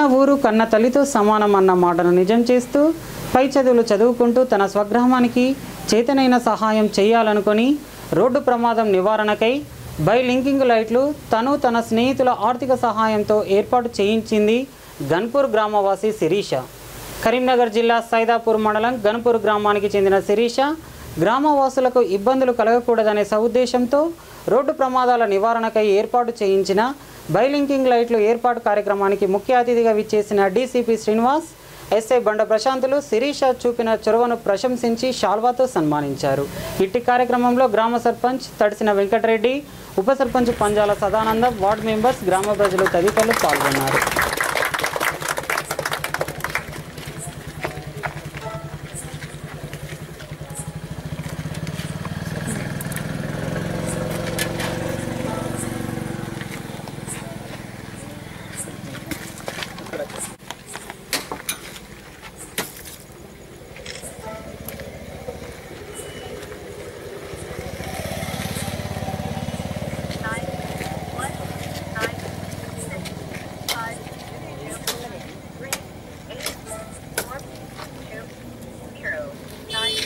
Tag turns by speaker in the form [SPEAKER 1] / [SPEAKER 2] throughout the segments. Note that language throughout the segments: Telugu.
[SPEAKER 1] ఊరు కన్న తల్లితో సమానం అన్న మాటను నిజం చేస్తూ పై చదువులు చదువుకుంటూ తన స్వగ్రామానికి చేతనైన సహాయం చేయాలనుకొని రోడ్డు ప్రమాదం నివారణకై బై లింకింగ్ లైట్లు తను తన స్నేహితుల ఆర్థిక సహాయంతో ఏర్పాటు చేయించింది గన్పూర్ గ్రామవాసి శిరీష కరీంనగర్ జిల్లా సైదాపూర్ మండలం గన్పూర్ గ్రామానికి చెందిన శిరీష గ్రామవాసులకు ఇబ్బందులు కలగకూడదనే సదుద్దేశంతో రోడ్డు ప్రమాదాల నివారణకై ఏర్పాటు చేయించిన బైలింకింగ్ లైట్లు ఏర్పాటు కార్యక్రమానికి ముఖ్య అతిథిగా విచ్చేసిన డీసీపీ శ్రీనివాస్ ఎస్ఐ బండ ప్రశాంతులు శిరీష చూపిన చొరవను ప్రశంసించి షాల్వాతో సన్మానించారు ఇట్టి కార్యక్రమంలో గ్రామ సర్పంచ్ తడిసిన వెంకటరెడ్డి ఉప సర్పంచ్ పంజాల సదానందం వార్డు మెంబర్స్ గ్రామ ప్రజలు తదితరులు పాల్గొన్నారు
[SPEAKER 2] nine one nine six five two three eight four two zero nine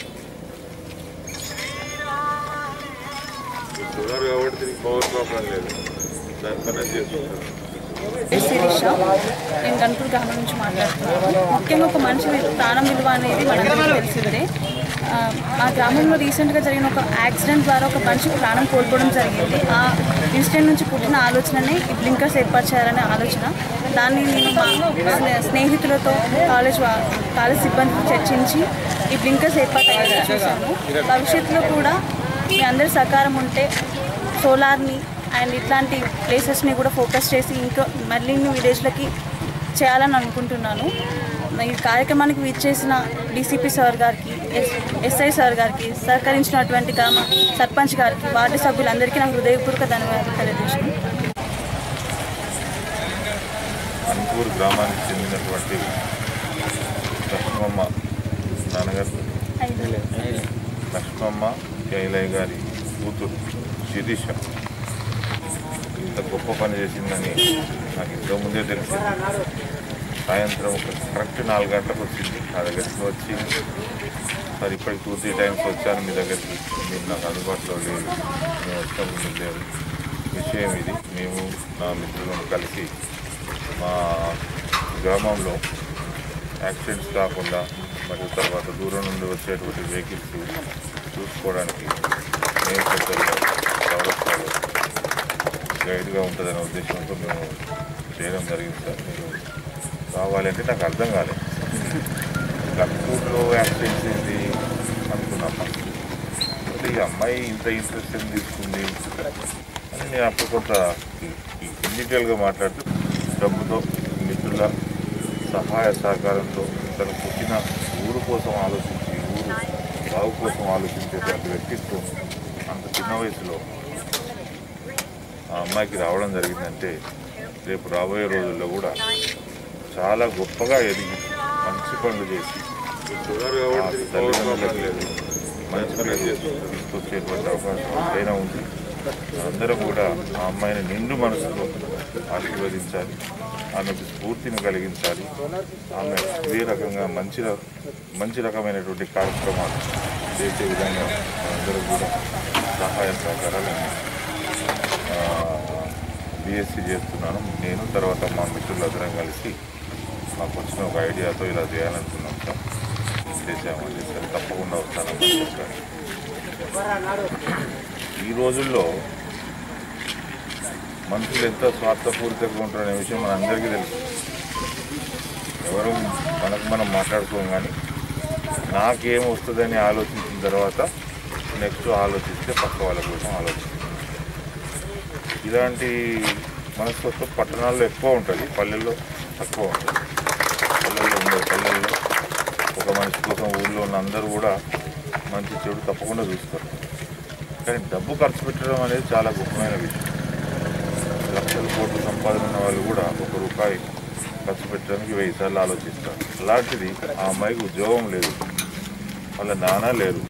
[SPEAKER 3] sugar కాబట్టి దీనికి పవర్ ప్రాబ్లం లేదు దానికన్నా చేసుకుంటారు
[SPEAKER 4] శిరీష నేను గన్పూర్ గ్రామం నుంచి మాట్లాడుతున్నాను ముఖ్యంగా ఒక మనిషి ప్రాణం విలువ అనేది మనందరికీ తెలిసిందే ఆ, మా గ్రామంలో రీసెంట్గా జరిగిన ఒక యాక్సిడెంట్ ద్వారా ఒక మనిషి ప్రాణం కోల్పోవడం జరిగింది ఆ ఇన్సిడెంట్ నుంచి పుట్టిన ఆలోచననే ఈ బ్లింకర్స్ ఏర్పాటు చేయాలనే ఆలోచన దాన్ని నేను మా స్నే- స్నేహితులతో కాలేజ్ వా- కాలేజ్ సిబ్బందితో చర్చించి ఈ బ్లింకర్స్ ఏర్పాటు అయ్యేలా చూసాము భవిష్యత్తులో కూడా మీ అందరి సహకారం ఉంటే సోలార్ని అండ్ ఇట్లాంటి ప్లేసెస్ని కూడా ఫోకస్ చేసి ఇంకా మరిన్ని విలేజ్లకి చేయాలని అనుకుంటున్నాను ఈ కార్యక్రమానికి విచ్చేసిన డీసీపీ సార్ గారికి ఎస్ ఎస్ఐ సార్ గారికి సహకరించినటువంటి గ్రామ సర్పంచ్ గారికి వార్డు సభ్యులందరికీ నా హృదయపూర్వక ధన్యవాదాలు తెలియజేసుకుంటున్నాను
[SPEAKER 3] అన్పూర్ గ్రామానికి చెందినటువంటి లక్ష్మమ్మ నాన్నగారు లక్ష్మమ్మ కైలయ్య గారి కూతురు శిరీష ఇంత గొప్ప పని చేసిందని నాకు ఇంతకు ముందే తెలిసింది సాయంత్రం ఒక కరెక్ట్ నాలుగు గంటలకు వచ్చింది నా దగ్గరికి వచ్చి సార్ ఇప్పటికి టూ త్రీ టైమ్స్ వచ్చాను మీ దగ్గరికి మీరు నాకు అందుబాటులో లేదు మేము వచ్చినప్పుడు మీరు లేరు విషయం ఇది మేము నా మిత్రులను కలిసి మా గ్రామంలో యాక్సిడెంట్స్ కాకుండా మరియు తర్వాత దూరం నుండి వచ్చేటువంటి వెహికల్స్ చూసుకోవడానికి మేము పెద్దలు చౌరస్తాలో గైడ్గా ఉంటుందనే ఉద్దేశంతో మేము చేయడం జరిగింది సార్ మీరు కావాలంటే నాకు అర్థం కాలేదు గన్పూర్లో యాక్సిడెంట్స్ ఏంటి అనుకున్నాం ఫస్ట్. అంటే ఈ అమ్మాయి ఇంత ఇంట్రెస్ట్ ఏం తీసుకుంది అని నేను అప్పుడు కొంత డీటెయిల్గా మాట్లాడుతూ డబ్బుతో మిత్రుల సహాయ సహకారంతో తను పుట్టిన ఊరు కోసం ఆలోచించి ఊరు బాగు కోసం ఆలోచించేటువంటి వ్యక్తిత్వం అంత చిన్న వయసులో ఆ అమ్మాయికి రావడం జరిగిందంటే రేపు రాబోయే రోజుల్లో కూడా చాలా గొప్పగా ఎదిగి మంచి పనులు చేసి ఆ తల్లిదండ్రులకు లేదు మంచి పనులు చేసి తీసుకొచ్చేటువంటి అవకాశం ఎంతైనా ఉంది అందరం కూడా ఆ అమ్మాయిని నిండు మనసుతో ఆశీర్వదించాలి ఆమెకు స్ఫూర్తిని కలిగించాలి ఆమె ఇదే రకంగా మంచి ర- మంచి రకమైనటువంటి కార్యక్రమాలు చేసే విధంగా అందరూ కూడా సహాయ సహకారాలు బీఎస్సీ చేస్తున్నాను నేను తర్వాత మా మిత్రులందరం కలిసి మాకు వచ్చిన ఒక ఐడియాతో ఇలా చేయాలనుకున్నాం సార్ చేసామండి సరే తప్పకుండా వస్తానని చెప్పాను ఈ రోజుల్లో మనుషులు ఎంత స్వార్థపూరితంగా ఉంటారనే విషయం మనందరికీ తెలుసు ఎవరు మనకు మనం మాట్లాడుకోం కానీ నాకేం వస్తుందని ఆలోచించిన తర్వాత నెక్స్ట్ ఆలోచిస్తే పక్క వాళ్ళ కోసం ఆలోచిస్తాం ఇలాంటి మనస్తత్వం పట్టణాల్లో ఎక్కువ ఉంటుంది పల్లెల్లో తక్కువ ఉంటుంది పల్లెల్లో ఉండదు పల్లెల్లో ఒక మనిషి కోసం ఊళ్ళో ఉన్న అందరూ కూడా మంచి చెడు తప్పకుండా చూస్తారు కానీ డబ్బు ఖర్చు పెట్టడం అనేది చాలా గొప్పమైన విషయం లక్షల కోట్లు సంపాదన ఉన్న వాళ్ళు కూడా ఒక రూపాయి ఖర్చు పెట్టడానికి వెయ్యి సార్లు ఆలోచిస్తారు అలాంటిది ఆ అమ్మాయికి ఉద్యోగం లేదు వాళ్ళ నాన్న లేరు